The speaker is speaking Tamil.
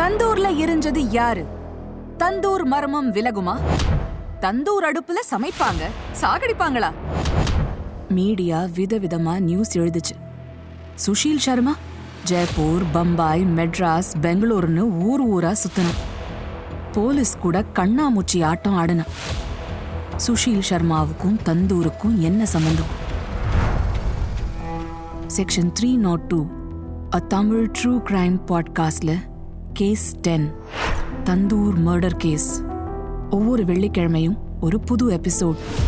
தந்தூர்ல எரிஞ்சது யாரு தந்தூர் மர்மம் விலகுமா தந்தூர் அடுப்புல சமைப்பாங்க சாகடிப்பாங்களா மீடியா விதவிதமா நியூஸ் எழுதுச்சு சுஷீல் சர்மா ஜெய்ப்பூர் பம்பாய் மெட்ராஸ் பெங்களூர்னு ஊர் ஊரா சுத்தணும் போலீஸ் கூட கண்ணாமூச்சி ஆட்டம் ஆடினான் சுஷீல் சர்மாவுக்கும் தந்தூருக்கும் என்ன சம்பந்தம் section three nought two a Tamil true crime பாட்காஸ்ட்ல case ten Tandoor murder case ஒவ்வொரு வெள்ளிக்கிழமையும் ஒரு புது எபிசோட்